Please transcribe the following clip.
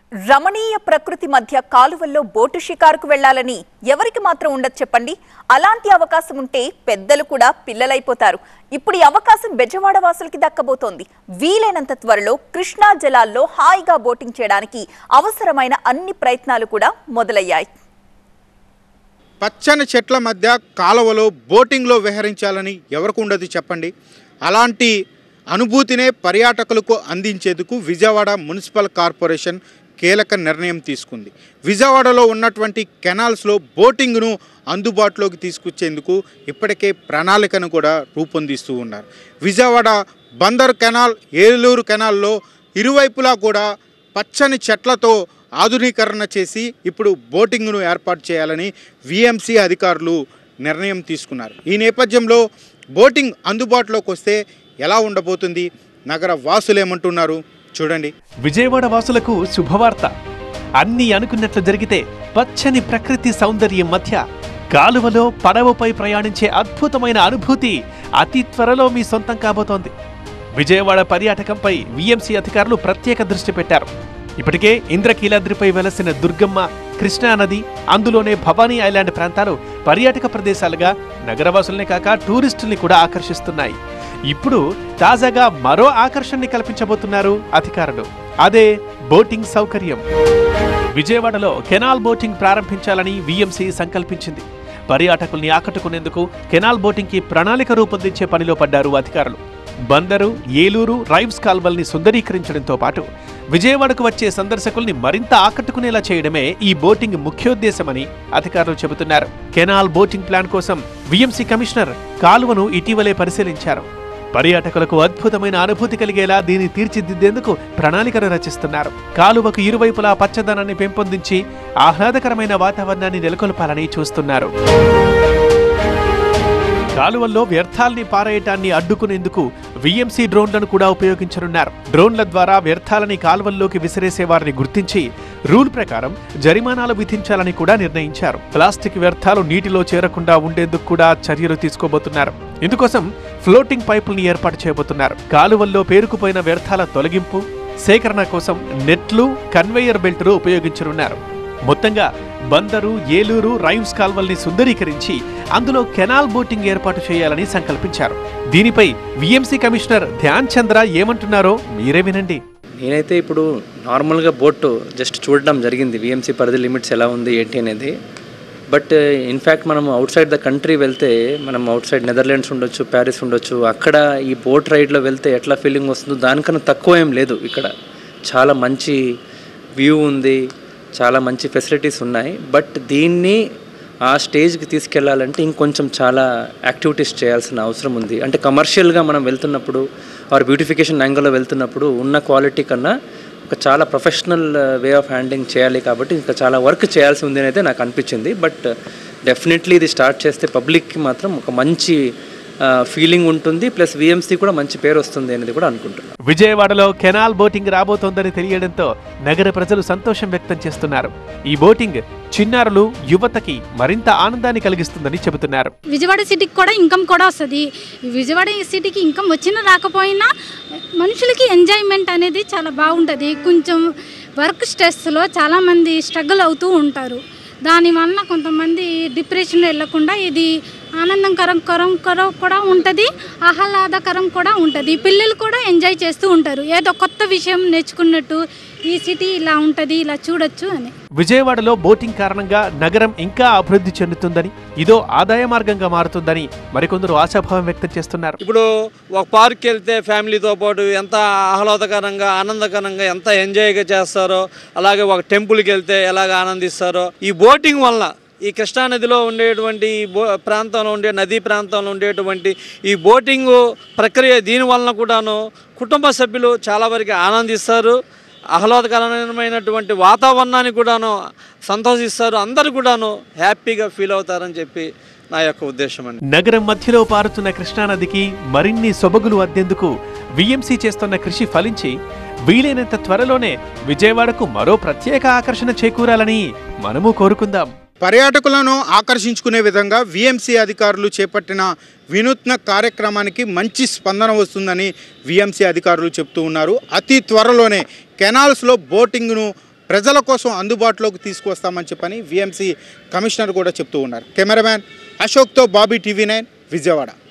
రమణీయ ప్రకృతి మధ్య కాలువల్లో బోటు షికారుకు వెళ్లాలని ఎవరికి మాత్రం ఉండదు చెప్పండి అలాంటి అవకాశం ఉంటే పెద్దలు కూడా పిల్లలైపోతారు ఇప్పుడు ఈ అవకాశం బెజవాడ వాసులకి దక్కబోతోంది వీలైనంత త్వరలో కృష్ణా జలాల్లో హాయిగా బోటింగ్ చేయడానికి అవసరమైన అన్ని ప్రయత్నాలు కూడా మొదలయ్యాయి పచ్చని చెట్ల మధ్య కాలువలో బోటింగ్లో విహరించాలని ఎవరికి ఉండదు చెప్పండి అలాంటి అనుభూతినే పర్యాటకులకు అందించేందుకు విజయవాడ మున్సిపల్ కార్పొరేషన్ కీలక నిర్ణయం తీసుకుంది విజయవాడలో ఉన్నటువంటి కెనాల్స్లో బోటింగ్ను అందుబాటులోకి తీసుకొచ్చేందుకు ఇప్పటికే ప్రణాళికను కూడా రూపొందిస్తూ ఉన్నారు విజయవాడ బందర్ కెనాల్ ఏలూరు కెనాల్లో ఇరువైపులా కూడా పచ్చని చెట్లతో ఆధునీకరణ చేసి ఇప్పుడు బోటింగ్ను ఏర్పాటు చేయాలని విఎంసి అధికారులు నిర్ణయం తీసుకున్నారు ఈ నేపథ్యంలో బోటింగ్ అందుబాటులోకి వస్తే ఎలా ఉండబోతుంది నగర వాసులు ఏమంటున్నారు చూడండి విజయవాడ వాసులకు శుభవార్త అన్నీ అనుకున్నట్లు జరిగితే పచ్చని ప్రకృతి సౌందర్యం మధ్య కాలువలో పడవపై ప్రయాణించే అద్భుతమైన అనుభూతి అతి త్వరలో మీ సొంతం కాబోతోంది విజయవాడ పర్యాటకంపై విఎంసీ అధికారులు ప్రత్యేక దృష్టి పెట్టారు ఇప్పటికే ఇంద్రకీలాద్రిపై వెలసిన దుర్గమ్మ కృష్ణా నది అందులోనే భవానీ ఐలాండ్ ప్రాంతాలు పర్యాటక ప్రదేశాలుగా నగరవాసుల్నే కాక టూరిస్టుల్ని కూడా ఆకర్షిస్తున్నాయి ఇప్పుడు తాజాగా మరో ఆకర్షణని కల్పించబోతున్నారు అధికారులు అదే బోటింగ్ సౌకర్యం విజయవాడలో కెనాల్ బోటింగ్ ప్రారంభించాలని విఎంసీ సంకల్పించింది పర్యాటకుల్ని ఆకట్టుకునేందుకు కెనాల్ బోటింగ్కి ప్రణాళిక రూపొందించే పనిలో పడ్డారు అధికారులు బందరు ఏలూరు రైవ్స్ కాల్వల్ని సుందరీకరించడంతో పాటు విజయవాడకు వచ్చే సందర్శకుల్ని మరింత ఆకట్టుకునేలా చేయడమే ఈ బోటింగ్ ముఖ్యోద్దేశమని అధికారులు చెబుతున్నారు కెనాల్ బోటింగ్ ప్లాన్ కోసం విఎంసీ కమిషనర్ కాలువను ఇటీవలే పరిశీలించారు పర్యాటకులకు అద్భుతమైన అనుభూతి కలిగేలా దీన్ని తీర్చిదిద్దేందుకు ప్రణాళికను రచిస్తున్నారు కాలువకు ఇరువైపులా పచ్చదనాన్ని పెంపొందించి ఆహ్లాదకరమైన వాతావరణాన్ని నెలకొల్పాలని చూస్తున్నారు కాలువల్లో వ్యర్థాల్ని పారేయటాన్ని అడ్డుకునేందుకు విఎంసీ డ్రోన్లను కూడా ఉపయోగించనున్నారు డ్రోన్ల ద్వారా వ్యర్థాలని కాలువల్లోకి విసిరేసే వారిని గుర్తించి రూల్ ప్రకారం జరిమానాలు విధించాలని కూడా నిర్ణయించారు ప్లాస్టిక్ వ్యర్థాలు నీటిలో చేరకుండా ఉండేందుకు కూడా చర్యలు తీసుకోబోతున్నారు ఇందుకోసం ఫ్లోటింగ్ పైపుల్ని ఏర్పాటు చేయబోతున్నారు కాలువల్లో పేరుకుపోయిన వ్యర్థాల తొలగింపు సేకరణ కోసం నెట్లు కన్వేయర్ బెల్టులు ఉపయోగించనున్నారు మొత్తంగా బందరు ఏలూరు రైవ్స్ కాల్వల్ని సుందరీకరించి అందులో కెనాల్ బోటింగ్ ఏర్పాటు చేయాలని సంకల్పించారు దీనిపై విఎంసీ కమిషనర్ ధ్యాన్ చంద్ర ఏమంటున్నారో మీరే వినండి నేనైతే ఇప్పుడు నార్మల్గా బోట్ జస్ట్ చూడడం జరిగింది విఎంసీ పరిధి లిమిట్స్ ఎలా ఉంది ఏంటి అనేది బట్ ఇన్ఫ్యాక్ట్ మనం అవుట్ సైడ్ ద కంట్రీ వెళ్తే మనం అవుట్ సైడ్ నెదర్లాండ్స్ ఉండొచ్చు ప్యారిస్ ఉండొచ్చు అక్కడ ఈ బోట్ రైడ్లో వెళ్తే ఎట్లా ఫీలింగ్ వస్తుందో దానికన్నా తక్కువ ఏం లేదు ఇక్కడ చాలా మంచి వ్యూ ఉంది చాలా మంచి ఫెసిలిటీస్ ఉన్నాయి బట్ దీన్ని ఆ స్టేజ్కి తీసుకెళ్లాలంటే ఇంకొంచెం చాలా యాక్టివిటీస్ చేయాల్సిన అవసరం ఉంది అంటే కమర్షియల్గా మనం వెళ్తున్నప్పుడు ఆర్ బ్యూటిఫికేషన్ యాంగిల్లో వెళ్తున్నప్పుడు ఉన్న క్వాలిటీ కన్నా ఒక చాలా ప్రొఫెషనల్ వే ఆఫ్ హ్యాండ్లింగ్ చేయాలి కాబట్టి ఇంకా చాలా వర్క్ చేయాల్సి ఉంది అని అయితే నాకు అనిపించింది బట్ డెఫినెట్లీ ఇది స్టార్ట్ చేస్తే పబ్లిక్కి మాత్రం ఒక మంచి ఫీలింగ్ ఉంటుంది ప్లస్ విఎంసీ కూడా మంచి పేరు వస్తుంది అనేది కూడా అనుకుంటున్నాను విజయవాడలో కెనాల్ బోటింగ్ రాబోతోందని తెలియడంతో నగర ప్రజలు సంతోషం వ్యక్తం చేస్తున్నారు ఈ బోటింగ్ చిన్నారులు యువతకి మరింత ఆనందాన్ని కలిగిస్తుందని చెబుతున్నారు విజయవాడ సిటీకి కూడా ఇన్కమ్ కూడా వస్తుంది ఈ విజయవాడ సిటీకి ఇన్కమ్ వచ్చినా రాకపోయినా మనుషులకి ఎంజాయ్మెంట్ అనేది చాలా బాగుంటుంది కొంచెం వర్క్ స్ట్రెస్లో చాలామంది స్ట్రగుల్ అవుతూ ఉంటారు దానివల్ల కొంతమంది డిప్రెషన్లో వెళ్ళకుండా ఇది ఆనందకరం కరం కరం కూడా ఉంటుంది ఆహ్లాదకరం కూడా ఉంటుంది పిల్లలు కూడా ఎంజాయ్ చేస్తూ ఉంటారు ఏదో కొత్త విషయం నేర్చుకున్నట్టు ఈ సిటీ ఇలా ఉంటుంది ఇలా చూడొచ్చు అని విజయవాడలో బోటింగ్ కారణంగా నగరం ఇంకా అభివృద్ధి చెందుతుందని ఇదో ఆదాయ మార్గంగా మారుతుందని మరికొందరు ఆశాభావం వ్యక్తం చేస్తున్నారు ఇప్పుడు ఒక పార్క్కి వెళ్తే ఫ్యామిలీతో పాటు ఎంత ఆహ్లాదకరంగా ఆనందకరంగా ఎంత ఎంజాయ్గా చేస్తారో అలాగే ఒక టెంపుల్కి వెళ్తే ఎలాగ ఆనందిస్తారో ఈ బోటింగ్ వల్ల ఈ కృష్ణానదిలో ఉండేటువంటి ఈ బో ప్రాంతంలో ఉండే నదీ ప్రాంతంలో ఉండేటువంటి ఈ బోటింగ్ ప్రక్రియ దీని వలన కూడాను కుటుంబ సభ్యులు చాలా వరకు ఆనందిస్తారు ఆహ్లాదకరమైనటువంటి వాతావరణాన్ని కూడాను సంతోషిస్తారు అందరూ కూడాను హ్యాపీగా ఫీల్ అవుతారని చెప్పి నా యొక్క ఉద్దేశం అండి నగరం మధ్యలో పారుతున్న కృష్ణానదికి మరిన్ని సొబగులు అద్దెందుకు విఎంసీ చేస్తున్న కృషి ఫలించి వీలైనంత త్వరలోనే విజయవాడకు మరో ప్రత్యేక ఆకర్షణ చేకూరాలని మనము కోరుకుందాం పర్యాటకులను ఆకర్షించుకునే విధంగా విఎంసీ అధికారులు చేపట్టిన వినూత్న కార్యక్రమానికి మంచి స్పందన వస్తుందని విఎంసీ అధికారులు చెప్తూ ఉన్నారు అతి త్వరలోనే కెనాల్స్లో బోటింగ్ను ప్రజల కోసం అందుబాటులోకి తీసుకువస్తామని చెప్పని విఎంసీ కమిషనర్ కూడా చెప్తూ ఉన్నారు కెమెరామ్యాన్ అశోక్తో బాబీ టీవీ నైన్ విజయవాడ